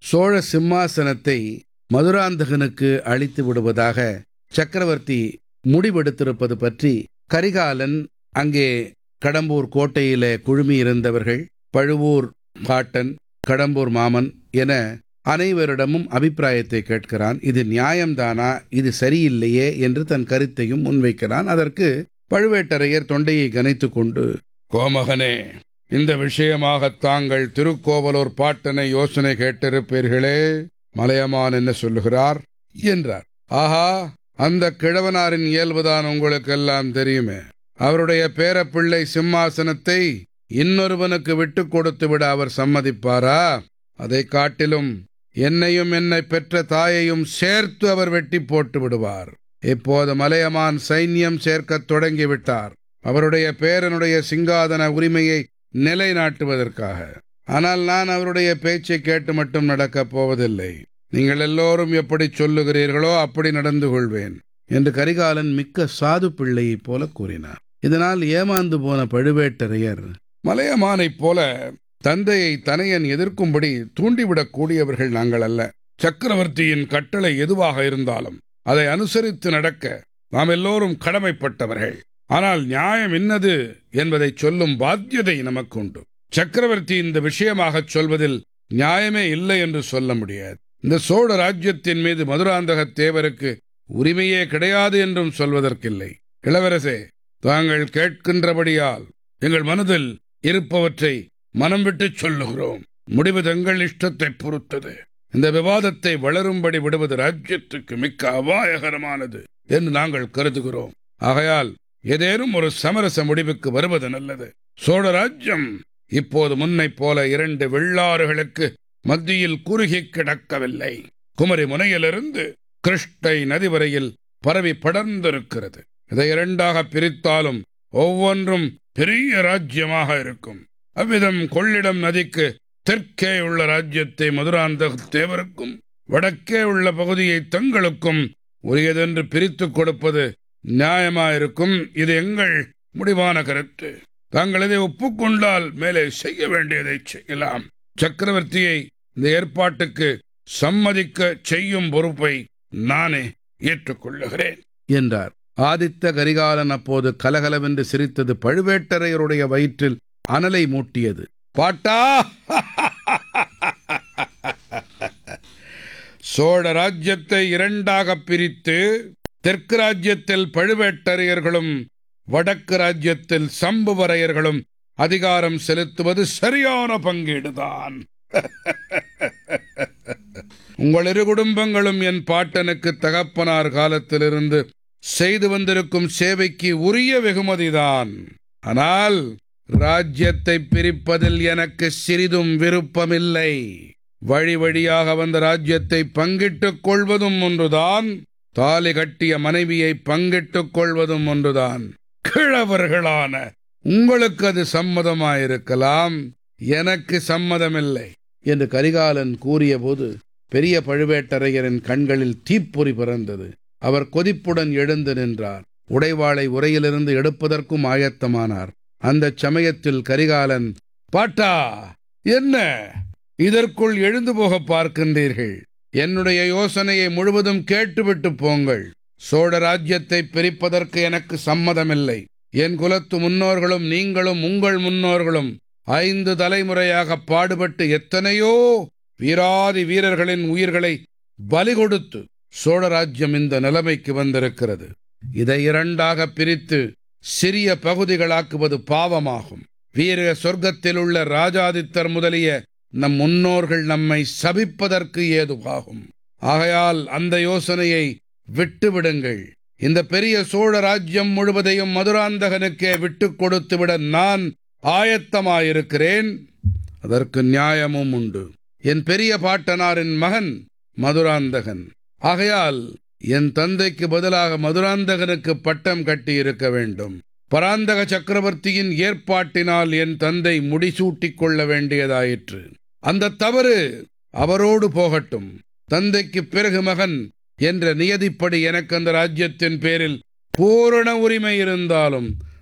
சோழ சிம்மாசனத்தை மதுராந்தகனுக்கு அளித்து விடுவதாக சக்கரவர்த்தி முடிவெடுத்திருப்பது பற்றி கரிகாலன் அங்கே கடம்பூர் கோட்டையிலே குழுமியிருந்தவர்கள் பழுவூர் பாட்டன் கடம்பூர் மாமன் என அனைவரிடமும் அபிப்பிராயத்தை கேட்கிறான் இது நியாயம்தானா இது சரியில்லையே என்று தன் கருத்தையும் முன்வைக்கிறான் அதற்கு பழுவேட்டரையர் தொண்டையை கனைத்துக் கொண்டு கோமகனே இந்த விஷயமாக தாங்கள் திருக்கோவலூர் பாட்டனை யோசனை கேட்டிருப்பீர்களே மலையமான் என்ன சொல்லுகிறார் என்றார் ஆஹா அந்த கிழவனாரின் இயல்புதான் உங்களுக்கெல்லாம் தெரியுமே அவருடைய பேரப்பிள்ளை சிம்மாசனத்தை இன்னொருவனுக்கு விட்டுக் கொடுத்து விட அவர் சம்மதிப்பாரா அதை காட்டிலும் என்னையும் என்னை பெற்ற தாயையும் சேர்த்து அவர் வெட்டி போட்டு விடுவார் இப்போது மலையமான் சைன்யம் சேர்க்கத் தொடங்கிவிட்டார் அவருடைய பேரனுடைய சிங்காதன உரிமையை நிலைநாட்டுவதற்காக ஆனால் நான் அவருடைய பேச்சை கேட்டு மட்டும் நடக்கப் போவதில்லை நீங்கள் எல்லோரும் எப்படி சொல்லுகிறீர்களோ அப்படி நடந்து கொள்வேன் என்று கரிகாலன் மிக்க சாது பிள்ளையைப் போல கூறினார் இதனால் ஏமாந்து போன பழுவேட்டரையர் மலையமானைப் போல தந்தையை தனையன் எதிர்க்கும்படி தூண்டிவிடக்கூடியவர்கள் நாங்கள் அல்ல சக்கரவர்த்தியின் கட்டளை எதுவாக இருந்தாலும் அதை அனுசரித்து நடக்க நாம் எல்லோரும் கடமைப்பட்டவர்கள் ஆனால் நியாயம் என்னது என்பதை சொல்லும் பாத்தியதை நமக்கு உண்டு சக்கரவர்த்தி இந்த விஷயமாகச் சொல்வதில் நியாயமே இல்லை என்று சொல்ல முடியாது இந்த சோழ ராஜ்யத்தின் மீது மதுராந்தக தேவருக்கு உரிமையே கிடையாது என்றும் சொல்வதற்கில்லை இளவரசே தாங்கள் கேட்கின்றபடியால் எங்கள் மனதில் இருப்பவற்றை மனம் விட்டு சொல்லுகிறோம் முடிவு தங்கள் இஷ்டத்தை பொறுத்தது இந்த விவாதத்தை வளரும்படி விடுவது ராஜ்யத்துக்கு மிக்க அபாயகரமானது என்று நாங்கள் கருதுகிறோம் ஆகையால் ஏதேனும் ஒரு சமரச முடிவுக்கு வருவது நல்லது சோழ ராஜ்யம் இப்போது முன்னைப் போல இரண்டு வெள்ளாறுகளுக்கு மத்தியில் குறுகி கிடக்கவில்லை குமரி முனையிலிருந்து கிருஷ்ணை நதி வரையில் பரவி படர்ந்திருக்கிறது இதை இரண்டாக பிரித்தாலும் ஒவ்வொன்றும் பெரிய ராஜ்யமாக இருக்கும் அவ்விதம் கொள்ளிடம் நதிக்கு தெற்கே உள்ள ராஜ்யத்தை மதுராந்த தேவருக்கும் வடக்கே உள்ள பகுதியை தங்களுக்கும் உரியதென்று பிரித்துக் கொடுப்பது நியாயமாயிருக்கும் இது எங்கள் முடிவான கருத்து தாங்கள் இதை ஒப்புக்கொண்டால் மேலே செய்ய வேண்டியதை செய்யலாம் சக்கரவர்த்தியை இந்த ஏற்பாட்டுக்கு சம்மதிக்க செய்யும் பொறுப்பை நானே ஏற்றுக்கொள்ளுகிறேன் என்றார் ஆதித்த கரிகாலன் அப்போது கலகலவென்று சிரித்தது பழுவேட்டரையருடைய வயிற்றில் அனலை மூட்டியது பாட்டா சோழ ராஜ்யத்தை இரண்டாக பிரித்து தெற்கு ராஜ்யத்தில் பழுவேட்டரையர்களும் வடக்கு ராஜ்யத்தில் சம்புவரையர்களும் அதிகாரம் செலுத்துவது சரியான பங்கீடுதான் உங்கள் இரு குடும்பங்களும் என் பாட்டனுக்கு தகப்பனார் காலத்திலிருந்து செய்து வந்திருக்கும் சேவைக்கு உரிய வெகுமதிதான் ஆனால் ராஜ்யத்தை பிரிப்பதில் எனக்கு சிறிதும் விருப்பமில்லை வழி வழியாக வந்த ராஜ்யத்தை பங்கிட்டுக் கொள்வதும் ஒன்றுதான் தாலி கட்டிய மனைவியை பங்கிட்டுக் கொள்வதும் ஒன்றுதான் கிழவர்களான உங்களுக்கு அது சம்மதமாயிருக்கலாம் எனக்கு சம்மதமில்லை என்று கரிகாலன் கூறியபோது பெரிய பழுவேட்டரையரின் கண்களில் தீப்பொறி பிறந்தது அவர் கொதிப்புடன் எழுந்து நின்றார் உடைவாளை உரையிலிருந்து எடுப்பதற்கும் ஆயத்தமானார் அந்த சமயத்தில் கரிகாலன் பாட்டா என்ன இதற்குள் எழுந்து போக பார்க்கின்றீர்கள் என்னுடைய யோசனையை முழுவதும் கேட்டுவிட்டு போங்கள் சோழ ராஜ்யத்தை பிரிப்பதற்கு எனக்கு சம்மதமில்லை என் குலத்து முன்னோர்களும் நீங்களும் உங்கள் முன்னோர்களும் ஐந்து தலைமுறையாக பாடுபட்டு எத்தனையோ வீராதி வீரர்களின் உயிர்களை பலி கொடுத்து சோழ ராஜ்யம் இந்த நிலைமைக்கு வந்திருக்கிறது இதை இரண்டாக பிரித்து சிறிய பகுதிகளாக்குவது பாவமாகும் வீர சொர்க்கத்தில் உள்ள ராஜாதித்தர் முதலிய நம் முன்னோர்கள் நம்மை சபிப்பதற்கு ஏதுவாகும் ஆகையால் அந்த யோசனையை விட்டுவிடுங்கள் இந்த பெரிய சோழ ராஜ்யம் முழுவதையும் மதுராந்தகனுக்கே விட்டுக் கொடுத்துவிட நான் ஆயத்தமாயிருக்கிறேன் அதற்கு நியாயமும் உண்டு என் பெரிய பாட்டனாரின் மகன் மதுராந்தகன் ஆகையால் என் தந்தைக்கு பதிலாக மதுராந்தகனுக்கு பட்டம் கட்டியிருக்க வேண்டும் பராந்தக சக்கரவர்த்தியின் ஏற்பாட்டினால் என் தந்தை முடிசூட்டிக் கொள்ள வேண்டியதாயிற்று அந்த தவறு அவரோடு போகட்டும் தந்தைக்கு பிறகு மகன் என்ற நியதிப்படி எனக்கு அந்த ராஜ்யத்தின் பேரில் பூரண உரிமை இருந்தாலும்